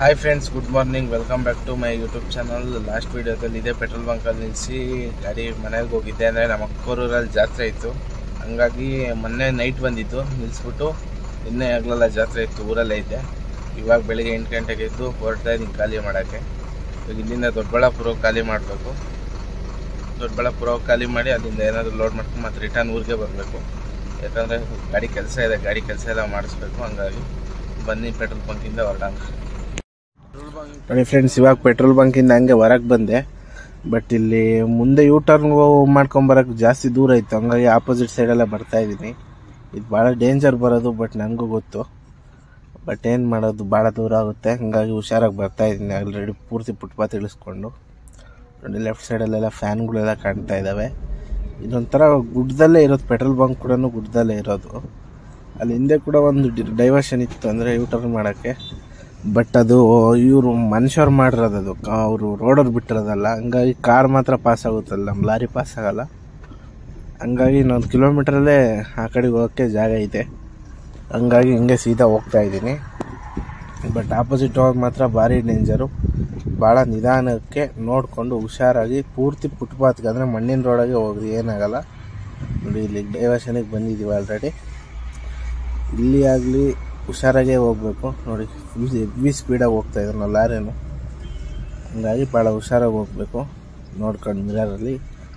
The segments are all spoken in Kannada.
Hi friends good morning welcome back to my YouTube channel last ವೀಡಿಯೋದಲ್ಲಿ ಇದೇ ಪೆಟ್ರೋಲ್ ಬಂಕಲ್ಲಿ ನಿಲ್ಲಿಸಿ ಗಾಡಿ ಮನೆಗೆ ಹೋಗಿದ್ದೆ ಅಂದರೆ ನಮ್ಮ ಅಕ್ಕೂರಲ್ಲಿ ಜಾತ್ರೆ ಇತ್ತು ಹಂಗಾಗಿ ಮೊನ್ನೆ ನೈಟ್ ಬಂದಿತ್ತು ನಿಲ್ಲಿಸ್ಬಿಟ್ಟು ಇನ್ನೇ ಆಗಲೆಲ್ಲ ಜಾತ್ರೆ ಇತ್ತು ಊರಲ್ಲೇ ಇದ್ದೆ ಇವಾಗ ಬೆಳಿಗ್ಗೆ ಎಂಟು ಗಂಟೆಗೆ ಎದ್ದು ಹೊರಡ್ತಾ ಇದ್ದೀನಿ ಖಾಲಿ ಮಾಡೋಕ್ಕೆ ಇವಾಗ ಇಲ್ಲಿಂದ ದೊಡ್ಡಬಳ್ಳಾಪುರ ಖಾಲಿ ಮಾಡಬೇಕು ದೊಡ್ಡಬಳ್ಳಾಪುರ ಖಾಲಿ ಮಾಡಿ ಅಲ್ಲಿಂದ ಏನಾದರೂ ಲೋಡ್ ಮಾಡ್ಕೊಂಡು ಮತ್ತೆ ರಿಟರ್ನ್ ಊರಿಗೆ ಬರಬೇಕು ಯಾಕಂದರೆ ಗಾಡಿ ಕೆಲಸ ಇದೆ ಗಾಡಿ ಕೆಲಸ ಎಲ್ಲ ಮಾಡಿಸ್ಬೇಕು ಹಂಗಾಗಿ ಬನ್ನಿ ಪೆಟ್ರೋಲ್ ಬಂಕಿಂದ ಹೊರಡೋಣ ನೋಡಿ ಫ್ರೆಂಡ್ಸ್ ಇವಾಗ ಪೆಟ್ರೋಲ್ ಬಂಕಿಂದ ಹಂಗೆ ಹೊರಗೆ ಬಂದೆ ಬಟ್ ಇಲ್ಲಿ ಮುಂದೆ ಯೂ ಟರ್ನ್ ಮಾಡ್ಕೊಂಬರಕ್ಕೆ ಜಾಸ್ತಿ ದೂರ ಇತ್ತು ಹಂಗಾಗಿ ಆಪೋಸಿಟ್ ಸೈಡೆಲ್ಲ ಬರ್ತಾ ಇದ್ದೀನಿ ಇದು ಭಾಳ ಡೇಂಜರ್ ಬರೋದು ಬಟ್ ನನಗೂ ಗೊತ್ತು ಬಟ್ ಏನು ಮಾಡೋದು ಭಾಳ ದೂರ ಆಗುತ್ತೆ ಹಂಗಾಗಿ ಹುಷಾರಾಗಿ ಬರ್ತಾ ಇದ್ದೀನಿ ಆಲ್ರೆಡಿ ಪೂರ್ತಿ ಫುಟ್ಪಾತ್ ಇಳಿಸ್ಕೊಂಡು ನೋಡಿ ಲೆಫ್ಟ್ ಸೈಡಲ್ಲೆಲ್ಲ ಫ್ಯಾನ್ಗಳೆಲ್ಲ ಕಾಣ್ತಾ ಇದ್ದಾವೆ ಇದೊಂಥರ ಗುಡ್ಡದಲ್ಲೇ ಇರೋದು ಪೆಟ್ರೋಲ್ ಬಂಕ್ ಕೂಡ ಗುಡ್ಡದಲ್ಲೇ ಇರೋದು ಅಲ್ಲಿ ಹಿಂದೆ ಕೂಡ ಒಂದು ಡೈವರ್ಷನ್ ಇತ್ತು ಅಂದರೆ ಯೂ ಟರ್ನ್ ಮಾಡೋಕ್ಕೆ ಬಟ್ ಅದು ಇವರು ಮನುಷ್ಯರು ಮಾಡಿರೋದು ಅದು ಅವರು ರೋಡವ್ರು ಬಿಟ್ಟಿರೋದಲ್ಲ ಹಂಗಾಗಿ ಕಾರ್ ಮಾತ್ರ ಪಾಸ್ ಆಗುತ್ತಲ್ಲ ನಮ್ಮ ಲಾರಿ ಪಾಸ್ ಆಗಲ್ಲ ಹಂಗಾಗಿ ಇನ್ನೊಂದು ಕಿಲೋಮೀಟ್ರಲ್ಲೇ ಆ ಕಡೆಗೆ ಹೋಗೋಕ್ಕೆ ಜಾಗ ಇದೆ ಹಂಗಾಗಿ ಹಿಂಗೆ ಸೀದಾ ಹೋಗ್ತಾ ಇದ್ದೀನಿ ಬಟ್ ಆಪೋಸಿಟ್ ಹೋಗಿ ಮಾತ್ರ ಭಾರಿ ಡೇಂಜರು ಭಾಳ ನಿಧಾನಕ್ಕೆ ನೋಡಿಕೊಂಡು ಹುಷಾರಾಗಿ ಪೂರ್ತಿ ಫುಟ್ಪಾತ್ಗೆ ಅಂದರೆ ಮಣ್ಣಿನ ರೋಡಾಗೆ ಹೋಗ್ರಿ ಏನಾಗಲ್ಲ ನೋಡಿ ಇಲ್ಲಿ ಡೈವರ್ಷನಿಗೆ ಬಂದಿದ್ದೀವಿ ಆಲ್ರೆಡಿ ಇಲ್ಲಿ ಆಗಲಿ ಹುಷಾರಾಗೇ ಹೋಗ್ಬೇಕು ನೋಡಿ ಫುಲ್ ಹೆವಿ ಸ್ಪೀಡಾಗಿ ಹೋಗ್ತಾ ಇದ್ರು ನಾವು ಲಾರಿನು ಹಂಗಾಗಿ ಭಾಳ ಹುಷಾರಾಗಿ ಹೋಗ್ಬೇಕು ನೋಡ್ಕೊಂಡು ಮಿರರಲ್ಲಿ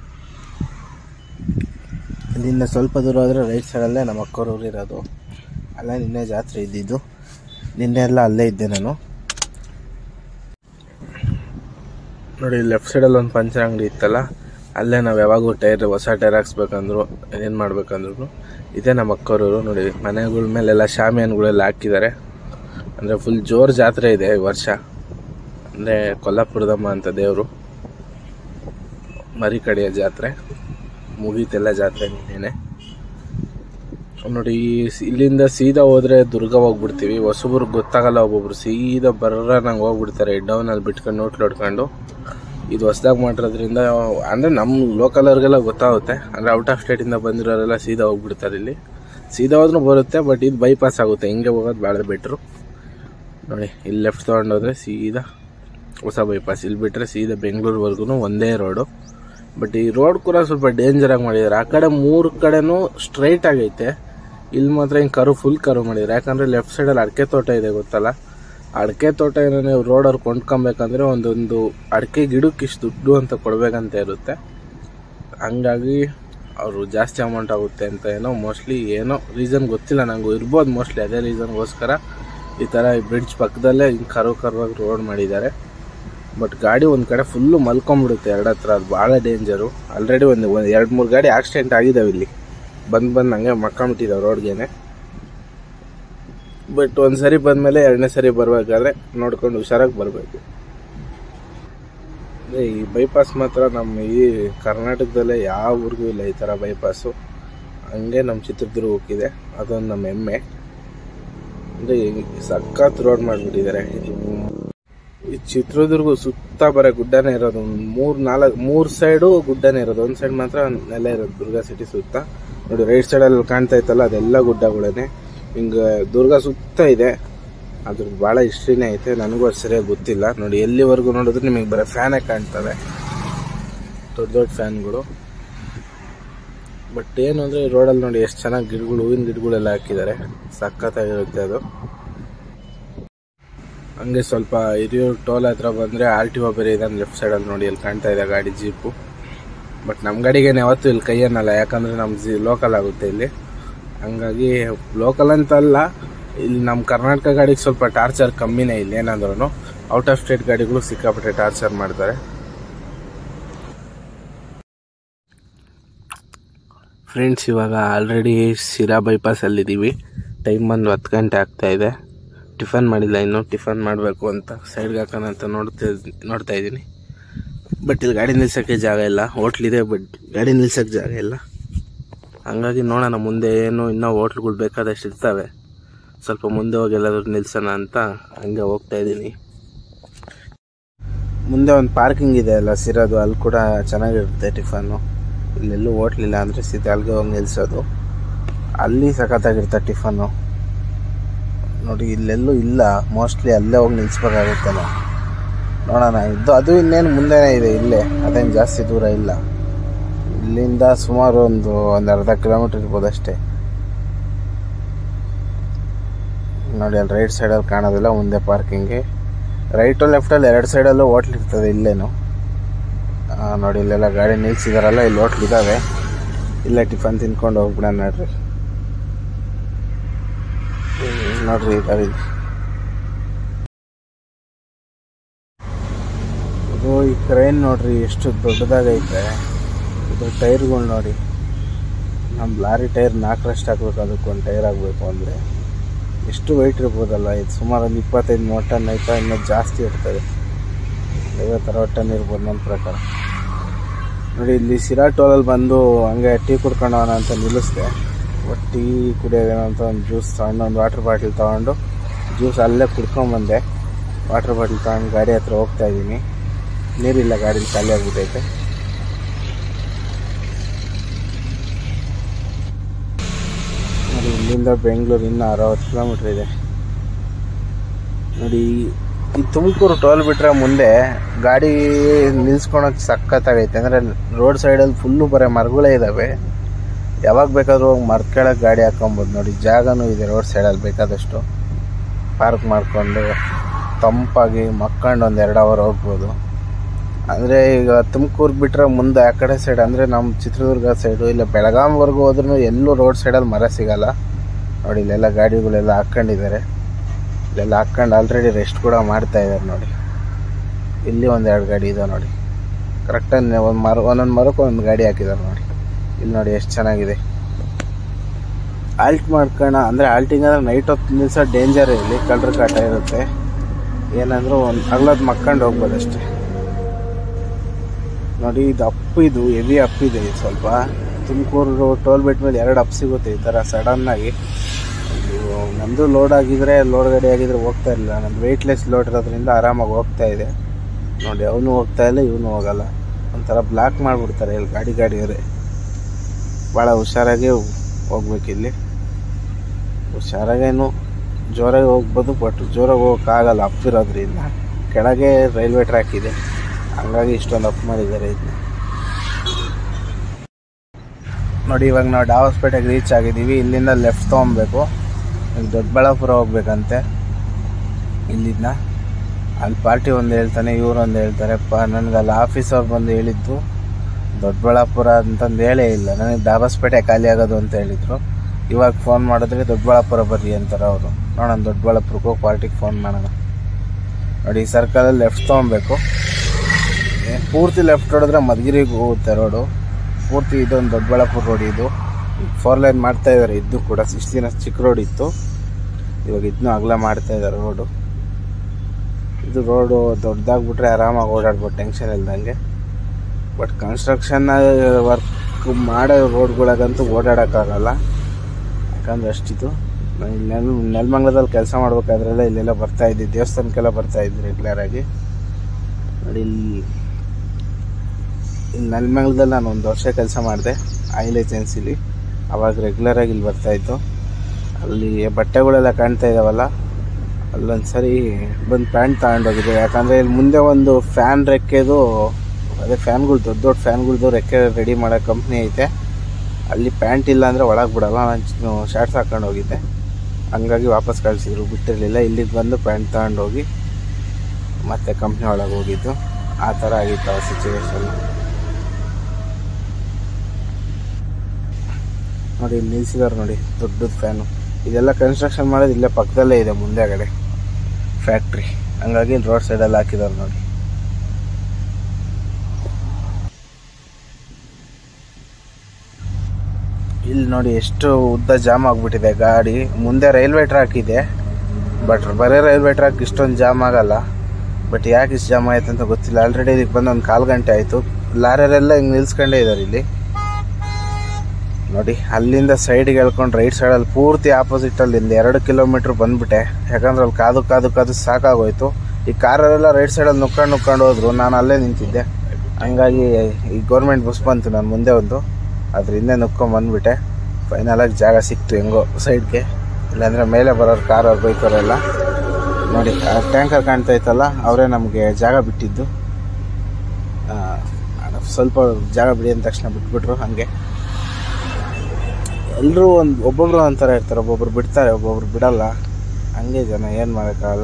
ಇಲ್ಲಿಂದ ಸ್ವಲ್ಪ ದೂರ ಹೋದರೆ ರೈಟ್ ಸೈಡಲ್ಲೇ ನಮ್ಮ ಅಕ್ಕವ್ರವ್ರು ಇರೋದು ಅಲ್ಲೇ ನಿನ್ನೆ ಜಾತ್ರೆ ಇದ್ದಿದ್ದು ನಿನ್ನೆ ಎಲ್ಲ ಅಲ್ಲೇ ಇದ್ದೆ ನಾನು ನೋಡಿ ಲೆಫ್ಟ್ ಸೈಡಲ್ಲಿ ಒಂದು ಪಂಚರ್ ಅಂಗಡಿ ಇತ್ತಲ್ಲ ಅಲ್ಲೇ ನಾವು ಯಾವಾಗೂ ಟೈರ್ ಹೊಸ ಟೈರ್ ಹಾಕ್ಸ್ಬೇಕಂದ್ರು ಏನು ಮಾಡ್ಬೇಕಂದ್ರು ಇದೇ ನಮ್ಮ ಅಕ್ಕವ್ರವರು ನೋಡಿ ಮನೆಗಳ ಮೇಲೆಲ್ಲ ಶಾಮಿಯಾನ್ಗಳೆಲ್ಲ ಹಾಕಿದ್ದಾರೆ ಅಂದರೆ ಫುಲ್ ಜೋರು ಜಾತ್ರೆ ಇದೆ ಈ ವರ್ಷ ಅಂದರೆ ಕೊಲ್ಲಾಪುರದಮ್ಮ ಅಂತ ದೇವರು ಮರಿ ಕಡೆಯ ಜಾತ್ರೆ ಮುಗೀತೆಲ್ಲ ಜಾತ್ರೆ ನಿನ್ನೆ ನೋಡಿ ಈ ಸಿ- ಇಲ್ಲಿಂದ ಸೀದಾ ಹೋದ್ರೆ ದುರ್ಗ ಹೋಗ್ಬಿಡ್ತೀವಿ ಹೊಸಬ್ರಿಗೆ ಗೊತ್ತಾಗಲ್ಲ ಒಬ್ಬೊಬ್ರು ಸೀದಾ ಬರ್ರ ನಂಗೆ ಹೋಗ್ಬಿಡ್ತಾರೆ ಡೌನಲ್ಲಿ ಬಿಟ್ಕೊಂಡು ನೋಟ್ ನೋಡ್ಕೊಂಡು ಇದು ಹೊಸ್ದಾಗಿ ಮಾಡಿರೋದ್ರಿಂದ ಅಂದರೆ ನಮ್ಮ ಲೋಕಲವ್ರಿಗೆಲ್ಲ ಗೊತ್ತಾಗುತ್ತೆ ಅಂದರೆ ಔಟ್ ಆಫ್ ಸ್ಟೇಟಿಂದ ಬಂದಿರೋರೆಲ್ಲ ಸೀದಾ ಹೋಗ್ಬಿಡ್ತಾರೆ ಇಲ್ಲಿ ಸೀದಾ ಹೋದ್ರೂ ಬರುತ್ತೆ ಬಟ್ ಇದು ಬೈಪಾಸ್ ಆಗುತ್ತೆ ಹಿಂಗೆ ಹೋಗೋದು ಭಾಳ ಬೆಟ್ರು ನೋಡಿ ಇಲ್ಲಿ ಲೆಫ್ಟ್ ತೊಗೊಂಡೋದ್ರೆ ಸೀದಾ ಹೊಸ ಬೈಪಾಸ್ ಇಲ್ಲಿ ಬಿಟ್ಟರೆ ಸೀದಾ ಬೆಂಗಳೂರುವರೆಗೂ ಒಂದೇ ರೋಡು ಬಟ್ ಈ ರೋಡ್ ಕೂಡ ಸ್ವಲ್ಪ ಡೇಂಜರ್ ಆಗಿ ಮಾಡಿದ್ದಾರೆ ಆ ಕಡೆ ಮೂರು ಕಡೆನೂ ಸ್ಟ್ರೈಟ್ ಆಗೈತೆ ಇಲ್ಲಿ ಮಾತ್ರ ಹಿಂಗೆ ಕರು ಫುಲ್ ಕರು ಮಾಡಿದ್ದಾರೆ ಯಾಕಂದರೆ ಲೆಫ್ಟ್ ಸೈಡಲ್ಲಿ ಅಡಿಕೆ ತೋಟ ಇದೆ ಗೊತ್ತಲ್ಲ ಅಡಿಕೆ ತೋಟ ಏನೋ ನೀವು ರೋಡವ್ರು ಕೊಂಡ್ಕೊಬೇಕಂದ್ರೆ ಒಂದೊಂದು ಅಡಿಕೆ ಗಿಡಕ್ಕೆ ಇಷ್ಟು ದುಡ್ಡು ಅಂತ ಕೊಡಬೇಕಂತ ಇರುತ್ತೆ ಹಂಗಾಗಿ ಅವರು ಜಾಸ್ತಿ ಅಮೌಂಟ್ ಆಗುತ್ತೆ ಅಂತ ಏನೋ ಮೋಸ್ಟ್ಲಿ ಏನೋ ರೀಸನ್ ಗೊತ್ತಿಲ್ಲ ನನಗೂ ಇರ್ಬೋದು ಮೋಸ್ಟ್ಲಿ ಅದೇ ರೀಸನ್ಗೋಸ್ಕರ ಈ ಥರ ಈ ಬ್ರಿಡ್ಜ್ ಪಕ್ಕದಲ್ಲೇ ಹಿಂಗೆ ಕರು ಕರುವಾಗಿ ರೋಡ್ ಮಾಡಿದ್ದಾರೆ ಬಟ್ ಗಾಡಿ ಒಂದು ಕಡೆ ಫುಲ್ಲು ಮಲ್ಕೊಂಡ್ಬಿಡುತ್ತೆ ಎರಡು ಹತ್ರ ಅದು ಭಾಳ ಡೇಂಜರು ಆಲ್ರೆಡಿ ಒಂದು ಒಂದು ಎರಡು ಮೂರು ಗಾಡಿ ಆಕ್ಸಿಡೆಂಟ್ ಆಗಿದ್ದಾವೆ ಇಲ್ಲಿ ಬಂದು ಬಂದು ಹಂಗೆ ಮಕ್ಕೊಂಬಿಟ್ಟಿದ್ದಾವೆ ರೋಡ್ಗೆನೆ ಬಟ್ ಒಂದು ಸರಿ ಬಂದಮೇಲೆ ಎರಡನೇ ಸರಿ ಬರಬೇಕಾದ್ರೆ ನೋಡ್ಕೊಂಡು ಹುಷಾರಾಗಿ ಬರಬೇಕು ಈ ಬೈಪಾಸ್ ಮಾತ್ರ ನಮ್ಮ ಈ ಕರ್ನಾಟಕದಲ್ಲೇ ಯಾವ ಊರಿಗೂ ಇಲ್ಲ ಈ ಥರ ಬೈಪಾಸು ಹಂಗೆ ನಮ್ಮ ಚಿತ್ರದುರ್ಗಕ್ಕಿದೆ ಅದೊಂದು ನಮ್ಮ ಹೆಮ್ಮೆ ಅಂದರೆ ಸಖತ್ ರೋಡ್ ಮಾಡಿಬಿಟ್ಟಿದ್ದಾರೆ ಈ ಚಿತ್ರದುರ್ಗ ಸುತ್ತ ಬರೋ ಗುಡ್ಡನೇ ಇರೋದು ಒಂದು ಮೂರು ನಾಲ್ಕು ಮೂರು ಸೈಡು ಗುಡ್ಡನೇ ಇರೋದು ಒಂದು ಸೈಡ್ ಮಾತ್ರ ನೆಲ ಇರೋದು ದುರ್ಗಾ ಸಿಟಿ ಸುತ್ತ ನೋಡಿ ರೈಟ್ ಸೈಡಲ್ಲಿ ಕಾಣ್ತಾ ಇತ್ತಲ್ಲ ಅದೆಲ್ಲ ಗುಡ್ಡಗಳೇ ಹಿಂಗೆ ದುರ್ಗ ಸುತ್ತ ಇದೆ ಅದ್ರದ್ದು ಭಾಳ ಹಿಸ್ಟ್ರಿನೇ ಐತೆ ನನಗೂ ಅದು ಸರಿಯಾಗಿ ಗೊತ್ತಿಲ್ಲ ನೋಡಿ ಎಲ್ಲಿವರೆಗೂ ನೋಡಿದ್ರೆ ನಿಮಗೆ ಬರೋ ಫ್ಯಾನೇ ಕಾಣ್ತವೆ ದೊಡ್ಡ ದೊಡ್ಡ ಫ್ಯಾನ್ಗಳು ಬಟ್ ಏನು ಅಂದರೆ ರೋಡಲ್ಲಿ ನೋಡಿ ಎಷ್ಟು ಚೆನ್ನಾಗಿ ಗಿಡಗಳು ಹೂವಿನ ಗಿಡಗಳೆಲ್ಲ ಹಾಕಿದ್ದಾರೆ ಸಖತ್ತಾಗಿರುತ್ತೆ ಅದು ಹಂಗೆ ಸ್ವಲ್ಪ ಹಿರಿಯೂರು ಟೋಲ್ ಹತ್ರ ಬಂದರೆ ಆರ್ ಟಿ ಒ ಬೇರೆ ಇದೆ ಲೆಫ್ಟ್ ಸೈಡಲ್ಲಿ ನೋಡಿ ಇಲ್ಲಿ ಕಾಣ್ತಾ ಇದೆ ಗಾಡಿ ಜೀಪು ಬಟ್ ನಮ್ಮ ಗಾಡಿಗೇನು ಯಾವತ್ತೂ ಇಲ್ಲಿ ಕೈ ಅನ್ನಲ್ಲ ಯಾಕಂದರೆ ನಮ್ಮ ಜಿ ಲೋಕಲ್ ಆಗುತ್ತೆ ಇಲ್ಲಿ ಹಂಗಾಗಿ ಲೋಕಲ್ ಅಂತ ಅಲ್ಲ ಇಲ್ಲಿ ನಮ್ಮ ಕರ್ನಾಟಕ ಗಾಡಿಗೆ ಸ್ವಲ್ಪ ಟಾರ್ಚರ್ ಕಮ್ಮಿನೇ ಇಲ್ಲಿ ಏನಂದ್ರೂ ಔಟ್ ಆಫ್ ಸ್ಟೇಟ್ ಗಾಡಿಗಳು ಸಿಕ್ಕಾಪಟ್ಟೆ ಟಾರ್ಚರ್ ಮಾಡ್ತಾರೆ ಫ್ರೆಂಡ್ಸ್ ಇವಾಗ ಆಲ್ರೆಡಿ ಸಿರಾ ಬೈಪಾಸಲ್ಲಿದ್ದೀವಿ ಟೈಮ್ ಬಂದು ಹತ್ತು ಗಂಟೆ ಆಗ್ತಾ ಇದೆ ಟಿಫನ್ ಮಾಡಿಲ್ಲ ಇನ್ನು ಟಿಫನ್ ಮಾಡಬೇಕು ಅಂತ ಸೈಡ್ಗೆ ಹಾಕೋಣ ಅಂತ ನೋಡ್ತಾ ನೋಡ್ತಾ ಇದ್ದೀನಿ ಬಟ್ ಇಲ್ಲಿ ಗಾಡಿ ನಿಲ್ಸೋಕ್ಕೆ ಜಾಗ ಇಲ್ಲ ಹೋಟ್ಲಿದೆ ಬಟ್ ಗಾಡಿ ನಿಲ್ಸೋಕ್ಕೆ ಜಾಗ ಇಲ್ಲ ಹಂಗಾಗಿ ನೋಡೋಣ ಮುಂದೆ ಏನು ಇನ್ನೂ ಹೋಟ್ಲ್ಗಳು ಬೇಕಾದಷ್ಟು ಇರ್ತವೆ ಸ್ವಲ್ಪ ಮುಂದೆ ಹೋಗಿ ಎಲ್ಲಾದ್ರೂ ನಿಲ್ಸೋಣ ಅಂತ ಹಂಗೆ ಹೋಗ್ತಾ ಇದ್ದೀನಿ ಮುಂದೆ ಒಂದು ಪಾರ್ಕಿಂಗ್ ಇದೆ ಅಲ್ಲ ಸಿರೋದು ಅಲ್ಲಿ ಕೂಡ ಚೆನ್ನಾಗಿರುತ್ತೆ ಟಿಫನ್ನು ಇಲ್ಲೆಲ್ಲೂ ಹೋಟ್ಲಿಲ್ಲ ಅಂದರೆ ಸೀದಾ ಅಲ್ಲಿಗೆ ಹೋಗಿ ನಿಲ್ಸೋದು ಅಲ್ಲಿ ಸಖತ್ತಾಗಿರುತ್ತೆ ಟಿಫನ್ನು ನೋಡಿ ಇಲ್ಲೆಲ್ಲೂ ಇಲ್ಲ ಮೋಸ್ಟ್ಲಿ ಅಲ್ಲೇ ಹೋಗಿ ನಿಲ್ಸ್ಬೇಕಾಗುತ್ತೆ ನಾವು ನೋಡೋಣ ಇದು ಅದು ಇನ್ನೇನು ಮುಂದೆನೇ ಇದೆ ಇಲ್ಲೇ ಅದೇನು ಜಾಸ್ತಿ ದೂರ ಇಲ್ಲ ಇಲ್ಲಿಂದ ಸುಮಾರು ಒಂದು ಒಂದು ಅರ್ಧ ಕಿಲೋಮೀಟ್ರ್ ಇರ್ಬೋದು ಅಷ್ಟೇ ನೋಡಿ ಅಲ್ಲಿ ರೈಟ್ ಸೈಡಲ್ಲಿ ಕಾಣೋದಿಲ್ಲ ಮುಂದೆ ಪಾರ್ಕಿಂಗ್ಗೆ ರೈಟು ಲೆಫ್ಟಲ್ಲಿ ಎರಡು ಸೈಡಲ್ಲೂ ಹೋಟ್ಲ್ ಇರ್ತದೆ ಇಲ್ಲೇನು ಆ, ನೋಡಿ ಇಲ್ಲೆಲ್ಲ ಗಾಡಿ ನಿಲ್ಸಿದಾರಲ್ಲ ಇಲ್ಲಿ ಹೋಟ್ಲ್ ಇದ್ದಾವೆ ಇಲ್ಲೇ ಟಿಫನ್ ತಿನ್ಕೊಂಡು ಹೋಗ್ಬಿಡೋಣ ನೋಡ್ರಿ ಹ್ಮ್, ನೋಡ್ರಿ ಇದಾವೆ ಇಲ್ಲಿ. ಇದು ಈ ಕ್ರೈನ್ ನೋಡ್ರಿ ಎಷ್ಟು ದೊಡ್ಡದಾಗೈತೆ ಇದು ಟೈರ್ಗಳು ನೋಡಿ ನಮ್ಮ ಲಾರಿ ಟೈರ್ ನಾಲ್ಕರಷ್ಟು ಹಾಕ್ಬೇಕು ಅದಕ್ಕೊಂದು ಟೈರ್ ಆಗಬೇಕು ಅಂದರೆ ಎಷ್ಟು ವೆಯ್ಟ್ ಇರ್ಬೋದಲ್ಲ ಇದು ಸುಮಾರು ಒಂದು ಇಪ್ಪತ್ತೈದು ಮೂವತ್ತು ಟನ್ ಐತಾ ಇನ್ನೂ ಜಾಸ್ತಿ ಇರ್ತದೆ ಐವತ್ತು ಅರವತ್ತು ಟನ್ ಇರ್ಬೋದು ನನ್ನ ಪ್ರಕಾರ ನೋಡಿ ಇಲ್ಲಿ ಸಿರಾ ಟೋಲಲ್ಲಿ ಬಂದು ಹಂಗೆ ಟೀ ಕುಡ್ಕೊಳ್ಳೋಣ ಅಂತ ನಿಲ್ಲಿಸ್ದೆ ಒಟ್ಟು ಟೀ ಕುಡಿಯೋದೇನೋ ಅಂತ ಒಂದು ಜ್ಯೂಸ್ ಸಣ್ಣ ಒಂದು ವಾಟರ್ ಬಾಟಲ್ ತೊಗೊಂಡು ಜ್ಯೂಸ್ ಅಲ್ಲೇ ಕುಡ್ಕೊಂಬಂದೆ ವಾಟರ್ ಬಾಟಲ್ ತೊಗೊಂಡು ಗಾಡಿ ಹತ್ರ ಹೋಗ್ತಾ ಇದ್ದೀನಿ ನೀರಿಲ್ಲ ಗಾಡೀಲಿ ಖಾಲಿ ಆಗಿಬಿಟ್ಟೈತೆ ನೋಡಿ ಇಲ್ಲಿಂದ ಬೆಂಗಳೂರು ಇನ್ನೂ ಅರವತ್ತು ಕಿಲೋಮೀಟ್ರ್ ಇದೆ ನೋಡಿ ಈ ತುಮಕೂರು ಟೋಲ್ ಬಿಟ್ಟರೆ ಮುಂದೆ ಗಾಡಿ ನಿಲ್ಸ್ಕೊಳಕ್ಕೆ ಸಖತ್ತಾಗೈತೆ ಅಂದರೆ ರೋಡ್ ಸೈಡಲ್ಲಿ ಫುಲ್ಲು ಬರೀ ಮರಗಳೇ ಇದ್ದಾವೆ ಯಾವಾಗ ಬೇಕಾದರೂ ಹೋಗಿ ಮರದ ಕೆಳಗೆ ಗಾಡಿ ಹಾಕೊಬೋದು ನೋಡಿ ಜಾಗನೂ ಇದೆ ರೋಡ್ ಸೈಡಲ್ಲಿ ಬೇಕಾದಷ್ಟು ಪಾರ್ಕ್ ಮಾಡಿಕೊಂಡು ತಂಪಾಗಿ ಮಕ್ಕೊಂಡು ಒಂದು ಎರಡು ಅವರ್ ಹೋಗ್ಬೋದು ಅಂದರೆ ಈಗ ತುಮಕೂರು ಬಿಟ್ಟರೆ ಮುಂದೆ ಆ ಕಡೆ ಸೈಡ್ ಅಂದರೆ ನಮ್ಮ ಚಿತ್ರದುರ್ಗ ಸೈಡು ಇಲ್ಲ ಬೆಳಗಾಂವರೆಗೂ ಹೋದ್ರೂ ಎಲ್ಲೂ ರೋಡ್ ಸೈಡಲ್ಲಿ ಮರ ಸಿಗಲ್ಲ ನೋಡಿ ಇಲ್ಲೆಲ್ಲ ಗಾಡಿಗಳೆಲ್ಲ ಹಾಕ್ಕೊಂಡಿದ್ದಾರೆ ಇಲ್ಲೆಲ್ಲ ಹಾಕ್ಕೊಂಡು ಆಲ್ರೆಡಿ ರೆಸ್ಟ್ ಕೂಡ ಮಾಡ್ತಾ ಇದ್ದಾರೆ ನೋಡಿ ಇಲ್ಲಿ ಒಂದೆರಡು ಗಾಡಿ ಇದೆ ನೋಡಿ ಕರೆಕ್ಟಾಗಿ ಒಂದು ಮರ ಒಂದೊಂದು ಮರಕ್ಕೆ ಒಂದು ಗಾಡಿ ಹಾಕಿದ್ದಾರೆ ನೋಡಿ ಇಲ್ಲಿ ನೋಡಿ ಎಷ್ಟು ಚೆನ್ನಾಗಿದೆ ಆಲ್ಟ್ ಮಾಡ್ಕೋಣ ಅಂದರೆ ಆಲ್ಟಿಂಗ್ ಅಂದರೆ ನೈಟ್ ಹೊತ್ತು ನಿಲ್ಸೋ ಡೇಂಜರ್ ಇಲ್ಲಿ ಕಳ್ಳರ ಕಾಟ ಇರುತ್ತೆ ಏನಂದ್ರೆ ಒಂದು ಹಗ್ಲದ್ದು ಮಕ್ಕೊಂಡು ಹೋಗ್ಬೋದು ಅಷ್ಟೇ ನೋಡಿ ಇದು ಅಪ್ ಇದು ಹೆವಿ ಅಪ್ ಇದೆ ಇದು ಸ್ವಲ್ಪ ತುಮಕೂರು ಟೋಲ್ ಬಿಟ್ಟ ಮೇಲೆ ಎರಡು ಅಪ್ ಸಿಗುತ್ತೆ ಈ ಥರ ಸಡನ್ನಾಗಿ ಇದು ನಂದು ಲೋಡ್ ಆಗಿದ್ರೆ ಲೋಡ್ ಗಾಡಿ ಆಗಿದ್ರೆ ಹೋಗ್ತಾ ಇರಲಿಲ್ಲ ನಂದು ವೆಯ್ಟ್ಲೆಸ್ ಲೋಡ್ ಇರೋದ್ರಿಂದ ಆರಾಮಾಗಿ ಹೋಗ್ತಾ ಇದೆ ನೋಡಿ ಅವನು ಹೋಗ್ತಾ ಇಲ್ಲ ಇವನು ಹೋಗಲ್ಲ ಒಂಥರ ಬ್ಲಾಕ್ ಮಾಡಿಬಿಡ್ತಾರೆ ಇಲ್ಲಿ ಗಾಡಿ ಗಾಡಿಯವರೇ ಭಾಳ ಹುಷಾರಾಗಿ ಹೋಗ್ಬೇಕಿಲ್ಲಿ ಹುಷಾರಾಗೇನು ಜೋರಾಗಿ ಹೋಗ್ಬೋದು ಬಟ್ ಜೋರಾಗಿ ಹೋಗೋಕ್ಕಾಗಲ್ಲ ಅಪ್ ಇರೋದ್ರಿಂದ ಕೆಳಗೆ ರೈಲ್ವೆ ಟ್ರ್ಯಾಕ್ ಇದೆ ಹಂಗಾಗಿ ಇಷ್ಟೊಂದು ಅಪ್ ಮಾಡಿದ್ದಾರೆ ಇದನ್ನ ನೋಡಿ ಇವಾಗ ನಾವು ಡಾವಸ್ಪೇಟೆಗೆ ರೀಚ್ ಆಗಿದ್ದೀವಿ ಇಲ್ಲಿಂದ ಲೆಫ್ಟ್ ತೊಗೊಬೇಕು ಈಗ ದೊಡ್ಡಬಳ್ಳಾಪುರ ಹೋಗ್ಬೇಕಂತೆ ಇಲ್ಲಿಂದ ಅಲ್ಲಿ ಪಾರ್ಟಿ ಒಂದು ಹೇಳ್ತಾನೆ ಇವ್ರು ಒಂದು ಹೇಳ್ತಾರೆ ಪ ನನಗೆ ಅಲ್ಲಿ ಆಫೀಸವ್ರು ಬಂದು ಹೇಳಿದ್ದು ದೊಡ್ಡಬಳ್ಳಾಪುರ ಅಂತಂದು ಹೇಳೇ ಇಲ್ಲ ನನಗೆ ಡಾಬಸ್ಪೇಟೆ ಖಾಲಿ ಆಗೋದು ಅಂತ ಹೇಳಿದರು ಇವಾಗ ಫೋನ್ ಮಾಡಿದ್ರೆ ದೊಡ್ಡಬಳ್ಳಾಪುರ ಬರ್ರಿ ಅಂತಾರೆ ಅವರು ನೋಡೋಣ ದೊಡ್ಡಬಳ್ಳಾಪುರಕ್ಕೆ ಹೋಗಿ ಪಾರ್ಟಿಗೆ ಫೋನ್ ಮಾಡೋಣ ನೋಡಿ ಈ ಸರ್ಕಲಲ್ಲಿ ಲೆಫ್ಟ್ ತೊಗೊಬೇಕು ಏ, ಪೂರ್ತಿ ಲೆಫ್ಟ್ ಹೊಡೆದ್ರೆ ಮಧುಗಿರಿಗೆ ಹೋಗುತ್ತೆ ರೋಡು ಪೂರ್ತಿ ಇದೊಂದು ದೊಡ್ಡಬಳ್ಳಾಪುರ ರೋಡ್ ಇದು ಫೋರ್ ಲೈನ್ ಮಾಡ್ತಾ ಇದ್ದಾರೆ ಇದ್ದು ಕೂಡ ಇಷ್ಟು ದಿನ ಚಿಕ್ಕ ರೋಡ್ ಇತ್ತು ಇವಾಗ ಇದನ್ನೂ ಅಗಲ ಮಾಡ್ತಾ ಇದ್ದಾರೆ ರೋಡು ಇದು ರೋಡು ದೊಡ್ಡದಾಗ್ಬಿಟ್ರೆ ಆರಾಮಾಗಿ ಓಡಾಡ್ಬೋದು ಟೆನ್ಷನ್ ಇಲ್ದಂಗೆ ಬಟ್ ಕನ್ಸ್ಟ್ರಕ್ಷನ್ ವರ್ಕ್ ಮಾಡೋ ರೋಡ್ಗಳಾಗಂತೂ ಓಡಾಡೋಕ್ಕಾಗಲ್ಲ ಯಾಕಂದ್ರೆ ಅಷ್ಟಿದು ನಾನು ಇಲ್ಲಿ ನೆಲ್ ನೆಲಮಂಗ್ಲದಲ್ಲಿ ಕೆಲಸ ಮಾಡ್ಬೇಕಾದ್ರೆಲ್ಲ ಇಲ್ಲೆಲ್ಲ ಬರ್ತಾ ಇದ್ದೆ ದೇವಸ್ಥಾನಕ್ಕೆಲ್ಲ ಬರ್ತಾ ಇದ್ದೆ ರೆಗ್ಯುಲರಾಗಿ ನೋಡಿ ಇಲ್ಲಿ ಇಲ್ಲಿ ನೆಲಮಂಗ್ಲದಲ್ಲಿ ನಾನು ಒಂದು ವರ್ಷ ಕೆಲಸ ಮಾಡಿದೆ ಆಯಿಲ್ ಏಜೆನ್ಸಿಲಿ ಅವಾಗ ರೆಗ್ಯುಲರಾಗಿ ಇಲ್ಲಿ ಬರ್ತಾಯಿತ್ತು ಅಲ್ಲಿ ಬಟ್ಟೆಗಳೆಲ್ಲ ಕಾಣ್ತಾ ಇದ್ದಾವಲ್ಲ ಅಲ್ಲೊಂದು ಸರಿ ಬಂದು ಪ್ಯಾಂಟ್ ತಗೊಂಡೋಗಿದ್ದೆ ಯಾಕಂದರೆ ಇಲ್ಲಿ ಮುಂದೆ ಒಂದು ಫ್ಯಾನ್ ರೆಕ್ಕೆದು ಅದೇ ಫ್ಯಾನ್ಗಳು ದೊಡ್ಡ ದೊಡ್ಡ ಫ್ಯಾನ್ಗಳ್ದು ರೆಕ್ಕೆ ರೆಡಿ ಮಾಡೋ ಕಂಪ್ನಿ ಐತೆ ಅಲ್ಲಿ ಪ್ಯಾಂಟ್ ಇಲ್ಲ ಅಂದರೆ ಒಳಗೆ ಬಿಡಲ್ಲ ನಾನು ಶಾರ್ಟ್ಸ್ ಹಾಕೊಂಡು ಹೋಗಿದ್ದೆ ಹಂಗಾಗಿ ವಾಪಸ್ ಕಳಿಸಿದ್ರು ಬಿಟ್ಟಿರಲಿಲ್ಲ ಇಲ್ಲಿಗೆ ಬಂದು ಪ್ಯಾಂಟ್ ತಗೊಂಡೋಗಿ ಮತ್ತೆ ಕಂಪ್ನಿ ಒಳಗೆ ಹೋಗಿದ್ದು ಆ ಥರ ಆಗಿತ್ತು ಆ ಸಿಚುವೇಶನ್ ನೋಡಿ ಇಲ್ಲಿ ನಿಲ್ಸಿದಾರೆ ನೋಡಿ ದೊಡ್ಡದು ಫ್ಯಾನು ಇದೆಲ್ಲ ಕನ್ಸ್ಟ್ರಕ್ಷನ್ ಮಾಡೋದು ಇಲ್ಲೇ ಪಕ್ಕದಲ್ಲೇ ಇದೆ ಮುಂದೆಗಡೆ ಫ್ಯಾಕ್ಟ್ರಿ ಹಂಗಾಗಿ ರೋಡ್ ಸೈಡಲ್ಲಿ ಹಾಕಿದಾರೆ ನೋಡಿ ಇಲ್ಲಿ ನೋಡಿ ಎಷ್ಟು ಉದ್ದ ಜಾಮ್ ಆಗಿಬಿಟ್ಟಿದೆ ಗಾಡಿ ಮುಂದೆ ರೈಲ್ವೆ ಟ್ರ್ಯಾಕ್ ಇದೆ ಬಟ್ ಬರೀ ರೈಲ್ವೆ ಟ್ರ್ಯಾಕ್ ಇಷ್ಟೊಂದು ಜಾಮ್ ಆಗಲ್ಲ ಬಟ್ ಯಾಕೆ ಇಷ್ಟು ಜಾಮ್ ಆಯ್ತು ಅಂತ ಗೊತ್ತಿಲ್ಲ ಆಲ್ರೆಡಿ ಇದಕ್ಕೆ ಬಂದು ಒಂದು ಕಾಲು ಗಂಟೆ ಆಯಿತು ಲಾರಿಯರೆಲ್ಲ ಹಿಂಗೆ ನಿಲ್ಸ್ಕೊಂಡೇ ಇದ್ದಾರೆ ಇಲ್ಲಿ ನೋಡಿ ಅಲ್ಲಿಂದ ಸೈಡ್ಗೆ ಎಳ್ಕೊಂಡು ರೈಟ್ ಸೈಡಲ್ಲಿ ಪೂರ್ತಿ ಆಪೋಸಿಟಲ್ಲಿ ಇಲ್ಲಿ ಎರಡು ಕಿಲೋಮೀಟ್ರ್ ಬಂದ್ಬಿಟ್ಟೆ ಯಾಕಂದ್ರೆ ಅಲ್ಲಿ ಕಾದು ಕಾದು ಕಾದು ಸಾಕಾಗೋಯ್ತು ಈ ಕಾರರೆಲ್ಲ ರೈಟ್ ಸೈಡಲ್ಲಿ ನುಕ್ಕೊಂಡು ನುಕ್ಕೊಂಡು ಹೋದ್ರು ನಾನು ಅಲ್ಲೇ ನಿಂತಿದ್ದೆ ಹಂಗಾಗಿ ಈ ಗೌರ್ಮೆಂಟ್ ಬಸ್ ಬಂತು ನಾನು ಮುಂದೆ ಒಂದು ಅದ್ರ ಹಿಂದೆ ನುಕ್ಕೊಂಡು ಬಂದ್ಬಿಟ್ಟೆ ಫೈನಲಾಗಿ ಜಾಗ ಸಿಕ್ತು ಹೆಂಗೋ ಸೈಡ್ಗೆ ಇಲ್ಲಾಂದರೆ ಮೇಲೆ ಬರೋರು ಕಾರ್ ಅವ್ರು ಬೈಕವರೆಲ್ಲ ನೋಡಿ ಟ್ಯಾಂಕರ್ ಕಾಣ್ತಾ ಇತ್ತಲ್ಲ ಅವರೇ ನಮಗೆ ಜಾಗ ಬಿಟ್ಟಿದ್ದು ಆ, ಸ್ವಲ್ಪ ಜಾಗ ಬಿಡಿ ಅಂದ ತಕ್ಷಣ ಬಿಟ್ಬಿಟ್ರು ಹಾಗೆ ಎಲ್ಲರೂ ಒಂದು ಒಬ್ಬೊಬ್ರು ಒಂಥರ ಇರ್ತಾರೆ ಒಬ್ಬೊಬ್ರು ಬಿಡ್ತಾರೆ ಒಬ್ಬೊಬ್ರು ಬಿಡಲ್ಲ ಹಂಗೆ ಜನ ಏನು ಮಾಡೋಕ್ಕಾಗಲ್ಲ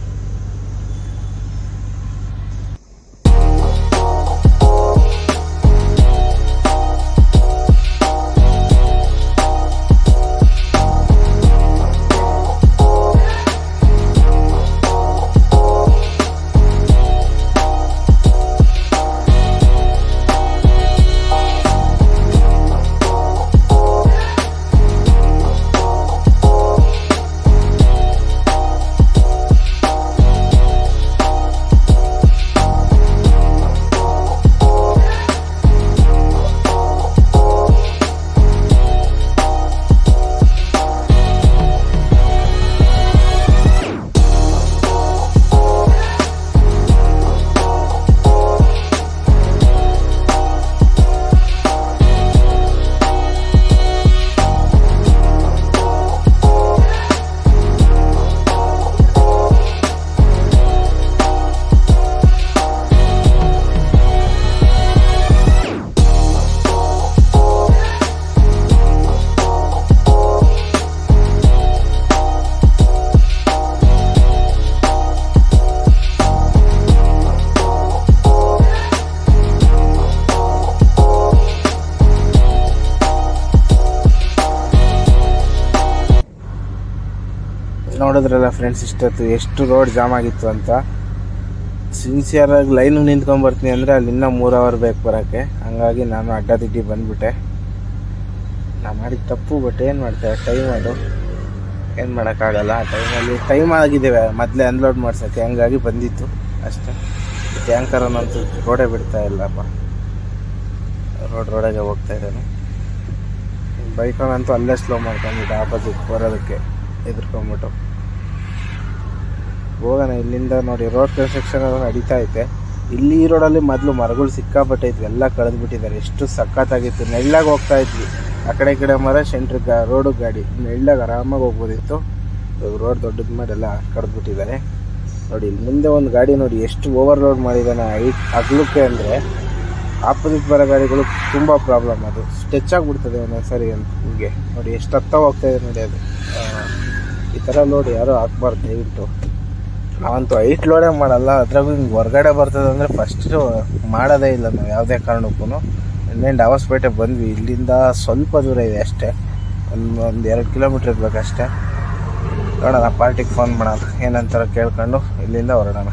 ನೋಡಿದ್ರಲ್ಲ ಫ್ರೆಂಡ್ಸ್ ಇಷ್ಟೊತ್ತು ಎಷ್ಟು ರೋಡ್ ಜಾಮ್ ಆಗಿತ್ತು ಅಂತ ಸಿನ್ಸಿಯರ್ ಆಗಿ ಲೈನ್ ನಿಂತ್ಕೊಂಡ್ ಬರ್ತೀನಿ ಅಂದರೆ ಅಲ್ಲಿ ಇನ್ನೂ ಮೂರು ಅವರ್ ಬೇಕು ಬರೋಕ್ಕೆ ಹಂಗಾಗಿ ನಾನು ಅಡ್ಡದಿಡ್ಡಿ ಬಂದ್ಬಿಟ್ಟೆ ನಾ ಮಾಡಿದ ತಪ್ಪು ಬಟ್ ಏನು ಮಾಡ್ತೇವೆ ಟೈಮ್ ಅದು ಏನು ಮಾಡೋಕ್ಕಾಗಲ್ಲ ಆ ಟೈಮಲ್ಲಿ ಟೈಮ್ ಆಗಿದ್ದೇವೆ ಮೊದಲೇ ಅನ್ಲೋಡ್ ಮಾಡ್ಸೋಕ್ಕೆ ಹಂಗಾಗಿ ಬಂದಿತ್ತು ಅಷ್ಟೇ ಟ್ಯಾಂಕರ್ ಅನ್ನೋಂತೂ ರೋಡೇ ಬಿಡ್ತಾ ಇಲ್ಲಪ್ಪ ರೋಡ್ ರೋಡಾಗೆ ಹೋಗ್ತಾ ಇದ್ದಾನೆ ಬೈಕಲ್ಲಂತೂ ಅಲ್ಲೇ ಸ್ಲೋ ಮಾಡ್ಕೊಂಡಿದ್ದೆ ಆಪೋಸಿಟ್ ಬರೋದಕ್ಕೆ ಎದುರ್ಕೊಂಬಿಟ್ಟು ಹೋಗೋಣ ಇಲ್ಲಿಂದ ನೋಡಿ ರೋಡ್ ಕನ್ಸ್ಟ್ರಕ್ಷನ್ ನಡೀತಾ ಐತೆ ಇಲ್ಲಿ ಈ ರೋಡಲ್ಲಿ ಮೊದಲು ಮರಗಳು ಸಿಕ್ಕಾಪಟ್ಟೆ ಇದ್ವಿ ಎಲ್ಲ ಕಳೆದು ಬಿಟ್ಟಿದ್ದಾರೆ ಎಷ್ಟು ಸಖತ್ತಾಗಿತ್ತು ನೆಳ್ಳಾಗ ಹೋಗ್ತಾ ಇದ್ವಿ ಆ ಕಡೆ ಈ ಕಡೆ ಮರ ಸೆಂಟ್ರ್ ಗಾ ರೋಡು ಗಾಡಿ ನೆಳ್ಳಾಗ ಆರಾಮಾಗಿ ಹೋಗ್ಬೋದಿತ್ತು ರೋಡ್ ದೊಡ್ಡದ ಮೇಲೆ ಎಲ್ಲ ಕಡ್ದು ಬಿಟ್ಟಿದ್ದಾರೆ ನೋಡಿ ಇಲ್ಲಿ ಮುಂದೆ ಒಂದು ಗಾಡಿ ನೋಡಿ ಎಷ್ಟು ಓವರ್ಲೋಡ್ ಮಾಡಿದ್ದಾನೆ ಹೈಟ್ ಅಗ್ಲಕ್ಕೆ ಅಂದರೆ ಆಪೋಸಿಟ್ ಬರೋ ಗಾಡಿಗಳು ತುಂಬ ಪ್ರಾಬ್ಲಮ್ ಅದು ಸ್ಟೆಚ್ ಆಗಿಬಿಡ್ತದೆ ಒಂದೊಂದು ಸರಿ ಅಂತ ಹಿಂಗೆ ನೋಡಿ ಎಷ್ಟು ಹತ್ತ ಹೋಗ್ತಾ ಇದೆ ನೋಡಿ ಅದು ಆ, ಈ ಥರ ಲೋಡ್ ಯಾರೂ ಹಾಕ್ಬಾರ್ದು ದಯವಿಟ್ಟು ನಾವಂತೂ ಹೈಟ್ ಲೋಡೇ ಮಾಡಲ್ಲ ಅದ್ರಾಗೂ ಹಿಂಗೆ ಹೊರಗಡೆ ಬರ್ತದೆ ಅಂದರೆ ಫಸ್ಟು ಮಾಡೋದೇ ಇಲ್ಲ ನಾವು ಯಾವುದೇ ಕಾರಣಕ್ಕೂ ಇನ್ನೇನು ಡಾವಸ್ಪೇಟೆ ಬಂದ್ವಿ ಇಲ್ಲಿಂದ ಸ್ವಲ್ಪ ದೂರ ಇದೆ ಅಷ್ಟೇ ಒಂದು ಒಂದು ಎರಡು ಕಿಲೋಮೀಟ್ರ್ ಇರ್ಬೇಕಷ್ಟೇ ನೋಡೋಣ ಪಾರ್ಟಿಗೆ ಫೋನ್ ಮಾಡೋಣ ಏನಂತಾರ ಕೇಳ್ಕೊಂಡು ಇಲ್ಲಿಂದ ಹೊರಡೋಣ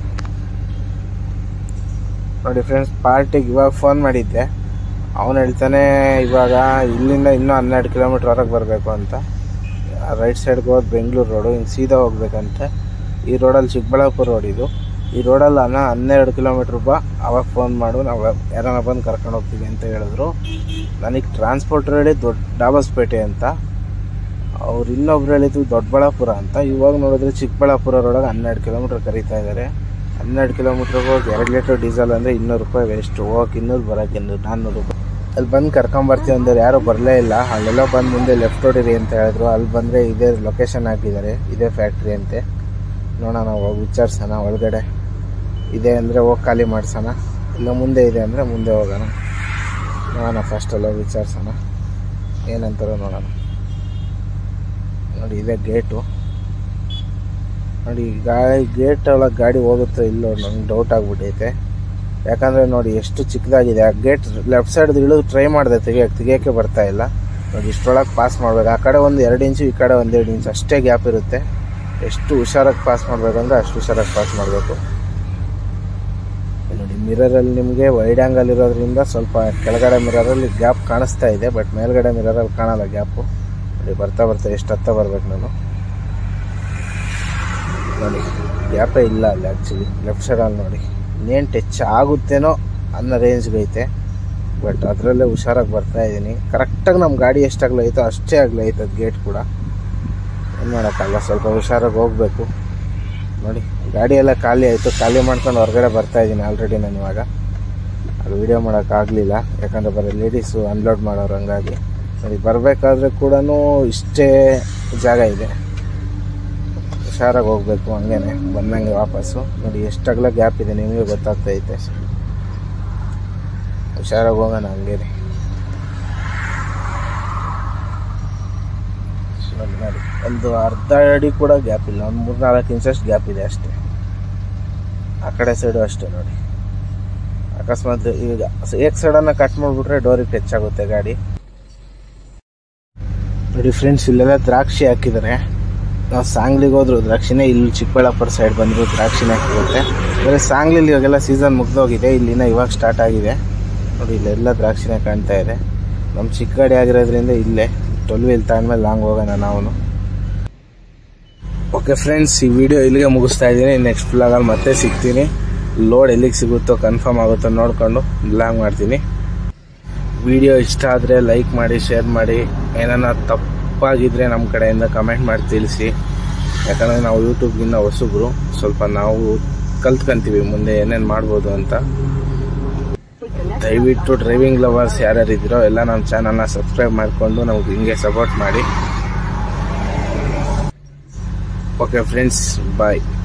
ನೋಡಿ ಫ್ರೆಂಡ್ಸ್ ಪಾರ್ಟಿಗೆ ಇವಾಗ ಫೋನ್ ಮಾಡಿದ್ದೆ ಅವನು ಹೇಳ್ತಾನೆ ಇವಾಗ ಇಲ್ಲಿಂದ ಇನ್ನೂ ಹನ್ನೆರಡು ಕಿಲೋಮೀಟ್ರ್ ಹೊರಗೆ ಬರಬೇಕು ಅಂತ ರೈಟ್ ಸೈಡ್ಗೆ ಹೋದ್ ಬೆಂಗಳೂರು ರೋಡು ಹಿಂಗೆ ಸೀದಾ ಹೋಗ್ಬೇಕಂತೆ ಈ ರೋಡಲ್ಲಿ ಚಿಕ್ಕಬಳ್ಳಾಪುರ ರೋಡ್ ಇದು ಈ ರೋಡಲ್ಲಿ ಅನ್ನ ಹನ್ನೆರಡು ಕಿಲೋಮೀಟ್ರ್ ಬಾ ಅವಾಗ ಫೋನ್ ಮಾಡು ನಾವು ಯಾರನ್ನ ಬಂದು ಕರ್ಕೊಂಡು ಹೋಗ್ತೀವಿ ಅಂತ ಹೇಳಿದ್ರು ನನಗೆ ಟ್ರಾನ್ಸ್ಪೋರ್ಟ್ ಹೇಳಿ ದೊಡ್ಡ ಡಾಬಸ್ಪೇಟೆ ಅಂತ ಅವ್ರು ಇನ್ನೊಬ್ರು ಹೇಳಿದ್ದು ದೊಡ್ಡಬಳ್ಳಾಪುರ ಅಂತ ಇವಾಗ ನೋಡಿದ್ರೆ ಚಿಕ್ಕಬಳ್ಳಾಪುರ ರೋಡಾಗ ಹನ್ನೆರಡು ಕಿಲೋಮೀಟ್ರ್ ಕರೀತಾ ಇದ್ದಾರೆ ಹನ್ನೆರಡು ಕಿಲೋಮೀಟ್ರಿಗೆ ಹೋಗಿ ಎರಡು ಲೀಟ್ರ್ ಡೀಸೆಲ್ ಅಂದರೆ ಇನ್ನೂರು ರೂಪಾಯಿ ವೇಸ್ಟು ಹೋಗಕ್ಕೆ ಇನ್ನೂರು ಬರೋಕ್ಕೆ ಇನ್ನೂರು ನಾನ್ನೂರು ರೂಪಾಯಿ ಅಲ್ಲಿ ಬಂದು ಕರ್ಕೊಂಬರ್ತೀವಿ ಅಂದ್ರೆ ಯಾರೂ ಬರಲೇ ಇಲ್ಲ ಅಲ್ಲೆಲ್ಲ ಬಂದು ಮುಂದೆ ಲೆಫ್ಟ್ ಹೊಡಿರಿ ಅಂತ ಹೇಳಿದ್ರು ಅಲ್ಲಿ ಬಂದರೆ ಇದೇ ಲೊಕೇಶನ್ ಹಾಕಿದ್ದಾರೆ ಇದೇ ಫ್ಯಾಕ್ಟ್ರಿ ಅಂತೆ ನೋಡೋಣ ಹೋಗಿ ವಿಚಾರಿಸೋಣ ಒಳಗಡೆ ಇದೆ ಅಂದರೆ ಹೋಗಿ ಖಾಲಿ ಮಾಡಿಸೋಣ ಇಲ್ಲ ಮುಂದೆ ಇದೆ ಅಂದರೆ ಮುಂದೆ ಹೋಗೋಣ ನೋಡೋಣ ಫಸ್ಟೆಲ್ಲ ವಿಚಾರಿಸೋಣ ಏನಂತಾರೋ ನೋಡೋಣ ನೋಡಿ ಇದೇ ಗೇಟು ನೋಡಿ ಗಾಡಿ ಗೇಟ್ ಒಳಗೆ ಗಾಡಿ ಹೋಗುತ್ತೋ ಇಲ್ಲೋ ನಂಗೆ ಡೌಟ್ ಆಗ್ಬಿಟ್ಟೈತೆ ಯಾಕಂದರೆ ನೋಡಿ ಎಷ್ಟು ಚಿಕ್ಕದಾಗಿದೆ ಆ ಗೇಟ್ ಲೆಫ್ಟ್ ಸೈಡ್ ಇಳಿದು ಟ್ರೈ ಮಾಡಿದೆ ತೆಗಿಯೋಕೆ ತೆಗಿಯೋಕ್ಕೆ ಬರ್ತಾ ಇಲ್ಲ ನೋಡಿ ಇಷ್ಟರೊಳಗೆ ಪಾಸ್ ಮಾಡ್ಬೇಕು ಆ ಕಡೆ ಒಂದು ಎರಡು ಇಂಚು ಈ ಕಡೆ ಒಂದು ಎರಡು ಇಂಚು ಅಷ್ಟೇ ಗ್ಯಾಪ್ ಇರುತ್ತೆ ಎಷ್ಟು ಹುಷಾರಾಗಿ ಪಾಸ್ ಮಾಡಬೇಕಂದ್ರೆ ಅಷ್ಟು ಹುಷಾರಾಗಿ ಪಾಸ್ ಮಾಡಬೇಕು ನೋಡಿ ಮಿರರಲ್ಲಿ ನಿಮಗೆ ವೈಡ್ ಆ್ಯಂಗಲ್ ಇರೋದ್ರಿಂದ ಸ್ವಲ್ಪ ಕೆಳಗಡೆ ಮಿರರಲ್ಲಿ ಗ್ಯಾಪ್ ಕಾಣಿಸ್ತಾ ಇದೆ ಬಟ್ ಮೇಲ್ಗಡೆ ಮಿರರಲ್ಲಿ ಕಾಣಲ್ಲ ಗ್ಯಾಪು ನೋಡಿ ಬರ್ತಾ ಬರ್ತಾ ಎಷ್ಟು ಹತ್ತ ಬರ್ಬೇಕು ನಾನು ನೋಡಿ ಗ್ಯಾಪೇ ಇಲ್ಲ ಅಲ್ಲಿ ಆ್ಯಕ್ಚುಲಿ ಲೆಫ್ಟ್ ಸೈಡಲ್ಲಿ ನೋಡಿ ಇನ್ನೇನು ಟಚ್ ಆಗುತ್ತೇನೋ ಅನ್ನೋ ರೇಂಜ್ಗೆ ಐತೆ ಬಟ್ ಅದರಲ್ಲೇ ಹುಷಾರಾಗಿ ಬರ್ತಾ ಇದ್ದೀನಿ ಕರೆಕ್ಟಾಗಿ ನಮ್ಮ ಗಾಡಿ ಎಷ್ಟಾಗಲೂ ಐತೋ ಅಷ್ಟೇ ಆಗಲೇ ಐತೆ ಅದು ಗೇಟ್ ಕೂಡ ಏನು ಮಾಡೋಕ್ಕಲ್ಲ ಸ್ವಲ್ಪ ಹುಷಾರಾಗಿ ಹೋಗಬೇಕು ನೋಡಿ ಗಾಡಿ ಎಲ್ಲ ಖಾಲಿ ಆಯಿತು ಖಾಲಿ ಮಾಡ್ಕೊಂಡು ಹೊರಗಡೆ ಬರ್ತಾ ಇದ್ದೀನಿ ಆಲ್ರೆಡಿ ನಾನು ಇವಾಗ ಅದು ವೀಡಿಯೋ ಮಾಡೋಕ್ಕಾಗಲಿಲ್ಲ ಯಾಕಂದರೆ ಬರೀ ಲೇಡೀಸು ಅನ್ಲೋಡ್ ಮಾಡೋರು ಹಂಗಾಗಿ ನೋಡಿ ಬರಬೇಕಾದ್ರೆ ಕೂಡ ಇಷ್ಟೇ ಜಾಗ ಇದೆ ಹುಷಾರಾಗಿ ಹೋಗ್ಬೇಕು ಹಂಗೇನೆ ಬಂದಂಗೆ ವಾಪಸ್ಸು ನೋಡಿ ಎಷ್ಟಾಗಲ ಗ್ಯಾಪ್ ಇದೆ ನಿಮಗೆ ಗೊತ್ತಾಗ್ತೈತೆ ಹುಷಾರಾಗಿ ಹೋಗೋಣ ಹಂಗೇನೆ ನೋಡಿ ನೋಡಿ ಒಂದು ಅರ್ಧ ಅಡಿ ಕೂಡ ಗ್ಯಾಪ್ ಇಲ್ಲ ಒಂದು ಮೂರು ನಾಲ್ಕು ಇಂಚಷ್ಟು ಗ್ಯಾಪ್ ಇದೆ ಅಷ್ಟೇ ಆ ಕಡೆ ಸೈಡು ಅಷ್ಟೇ ನೋಡಿ ಅಕಸ್ಮಾತ್ ಈಗ ಏಕ್ ಸೈಡನ್ನು ಕಟ್ ಮಾಡಿಬಿಟ್ರೆ ಡೋರಿಗೆ ಟಚ್ ಆಗುತ್ತೆ ಗಾಡಿ ನೋಡಿ ಫ್ರೆಂಡ್ಸ್ ಇಲ್ಲೆಲ್ಲ ದ್ರಾಕ್ಷಿ ಹಾಕಿದ್ದಾರೆ ನಾವು ಸಾಂಗ್ಲಿಗೆ ಹೋದ್ರು ದ್ರಾಕ್ಷಿನೇ ಇಲ್ಲಿ ಚಿಕ್ಕಬಳ್ಳಾಪುರ ಸೈಡ್ ಬಂದರು ದ್ರಾಕ್ಷಿನೇ ಹಾಕಿರುತ್ತೆ ಬೇರೆ ಸಾಂಗ್ಲಿಲಿ ಇವಾಗೆಲ್ಲ ಸೀಸನ್ ಮುಗ್ದೋಗಿದೆ ಇಲ್ಲಿನ ಇವಾಗ ಸ್ಟಾರ್ಟ್ ಆಗಿದೆ ನೋಡಿ ಇಲ್ಲೆಲ್ಲ ದ್ರಾಕ್ಷಿನೇ ಕಾಣ್ತಾ ಇದೆ ನಮ್ಮ ಚಿಕ್ಕ ಗಾಡಿ ಆಗಿರೋದ್ರಿಂದ ಇಲ್ಲೇ ಟ್ವೆಲ್ ವೀಲ್ ತಗೊಂಡ್ಮೇಲೆ ಲಾಂಗ್ ಹೋಗೋಣ ನಾವು ಓಕೆ ಫ್ರೆಂಡ್ಸ್ ಈ ವಿಡಿಯೋ ಇಲ್ಲಿಗೆ ಮುಗಿಸ್ತಾ ಇದ್ದೀನಿ ನೆಕ್ಸ್ಟ್ ಬ್ಲಾಗಲ್ಲಿ ಮತ್ತೆ ಸಿಗ್ತೀನಿ ಲೋಡ್ ಎಲ್ಲಿಗೆ ಸಿಗುತ್ತೋ ಕನ್ಫರ್ಮ್ ಆಗುತ್ತೋ ನೋಡಿಕೊಂಡು ಬ್ಲಾಗ್ ಮಾಡ್ತೀನಿ ವಿಡಿಯೋ ಇಷ್ಟ ಆದರೆ ಲೈಕ್ ಮಾಡಿ ಶೇರ್ ಮಾಡಿ ಏನಾನ ತಪ್ಪಾಗಿದ್ದರೆ ನಮ್ಮ ಕಡೆಯಿಂದ ಕಮೆಂಟ್ ಮಾಡಿ ತಿಳಿಸಿ ಯಾಕಂದರೆ ನಾವು ಯೂಟ್ಯೂಬ್ಗಿಂತ ಹೊಸಬ್ರು ಸ್ವಲ್ಪ ನಾವು ಕಲ್ತ್ಕೊಂತೀವಿ ಮುಂದೆ ಏನೇನು ಮಾಡ್ಬೋದು ಅಂತ ದಯವಿಟ್ಟು ಡ್ರೈವಿಂಗ್ ಲವರ್ಸ್ ಯಾರ್ಯಾರು ಇದ್ದೀರೋ ಎಲ್ಲ ನಮ್ಮ ಚಾನಲ್ನ ಸಬ್ಸ್ಕ್ರೈಬ್ ಮಾಡಿಕೊಂಡು ನಮ್ಗೆ ಹಿಂಗೆ ಸಪೋರ್ಟ್ ಮಾಡಿ ಓಕೆ ಫ್ರೆಂಡ್ಸ್ ಬಾಯ್